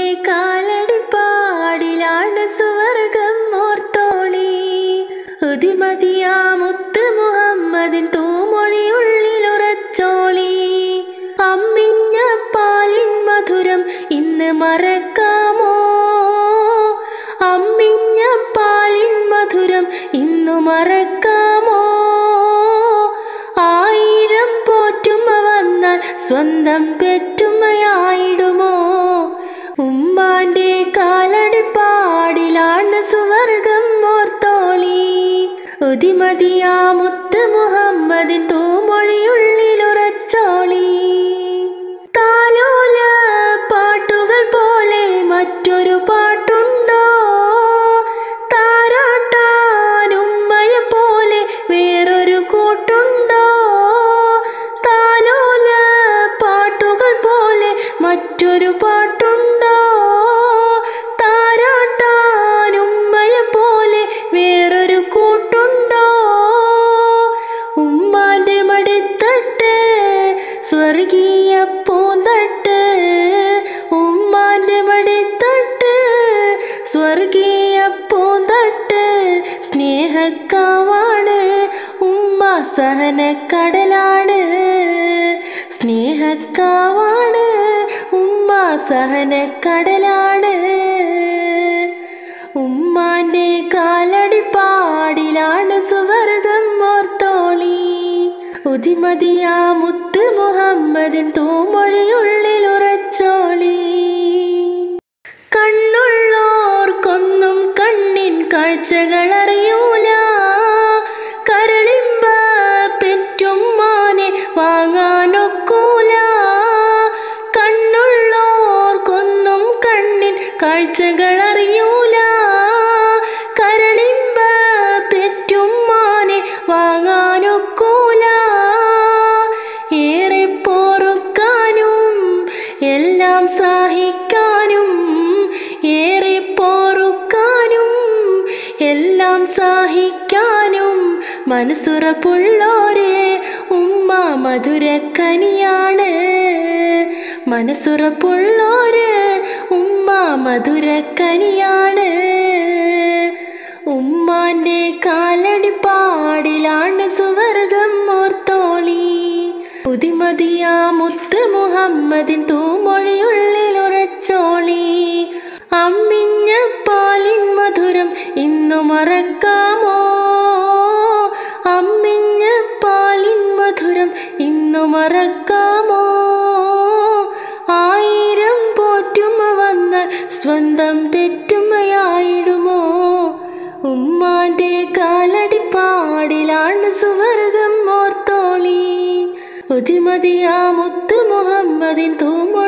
കാലടിപ്പാടിലാണ് സുവർഗം ഓർത്തോളി ഉതിമതിയാ മുത്ത് മുഹമ്മദിൻ തൂമൊഴിയുള്ളിലുറച്ചോളി അമ്മിഞ്ഞ പാലിൻ മധുരം ഇന്ന് മറക്കാമോ അമ്മിഞ്ഞ പാലിൻ മധുരം ഇന്നു മറക്കാമോ ആയിരം പോറ്റുമ്മ വന്നാൽ സ്വന്തം പെറ്റുമ്മയായിടുമോ ഉമ്മാന്റെ കാലടിപ്പാടിലാണ് സുവർഗം ഓർത്തോളി ഉതിമതിയാ മുത്ത് മുഹമ്മദിൻ തൂമൊഴിയുള്ളിലുറച്ചോളി താലോല പാട്ടുകൾ പോലെ മറ്റൊരു പാട്ടുണ്ടോ താരാട്ടാനുമ്മയെ പോലെ വേറൊരു കൂട്ടുണ്ടോ താലോല പാട്ടുകൾ പോലെ മറ്റൊരു പാട്ടുണ്ടോ താരാട്ടാനുമ്മയെ പോലെ വേറൊരു കൂട്ടുണ്ടോ ഉമ്മാന്റെ മടിത്തട്ട് സ്വർഗീയ പൂന്തട്ട് ഉമ്മാന്റെ മടിത്തട്ട് സ്വർഗീയ പൂന്തട്ട് സ്നേഹക്കാവാണ് ഉമ്മ സഹനക്കടലാണ് സ്നേഹക്കാവാണ് ഉമ്മ സഹനക്കടലാണ് ഉമ്മാന്റെ കാലടിപ്പാടിലാണ് സുവർഗം ഓർത്തോളി ഉതിമതിയാ മുത്ത് മുഹമ്മദിൻ തൂമൊഴിയുള്ളിൽ ഉറച്ചോളി കണ്ണുള്ളോർക്കൊന്നും കണ്ണിൻ കാഴ്ചകൾ അറിയൂല കരളിമ്പ പെറ്റുമ്മാനെ വാങ്ങാനൊക്കൂല കണ്ണുള്ളോർക്കൊന്നും കണ്ണിൻ കാഴ്ചകൾ അറിയൂല കരളിമ്പ പെറ്റുമ്മാനെ വാങ്ങാനൊക്കൂല ഏറെ പോറുക്കാനും എല്ലാം സഹിക്കാനും ഏറെ പോറുക്കാനും എല്ലാം സഹിക്കാനും മനസ്സുറപ്പുള്ളോരെ ഉമ്മ മധുരക്കനിയാണ് മനസ്സുറപ്പുള്ളോര് ഉമ്മ മധുരക്കനിയാണ് ഉമ്മാന്റെ കാലടിപ്പാടിലാണ് സുവർഗം ഓർത്തോളി പുതിമതിയാ മുത്ത് മുഹമ്മദിൻ തൂമൊഴിയുള്ളിൽ ഉറച്ചോളി അമ്മിഞ്ഞ പാലിൻ മധുരം ഇന്നു മറക്കാമോ അമ്മിഞ്ഞ പാലിൻ മധുരം ഇന്നു മറക്കാമോ ആയിരം പോറ്റുമ്മ വന്നാൽ സ്വന്തം പെറ്റുമ്മയായിടുമോ ഉമ്മാന്റെ കാലടിപ്പാടിലാണ് സുവർഗം ഓർത്തോളി ഉതിമതിയാ മുത്ത് മുഹമ്മദിൻ തൂമ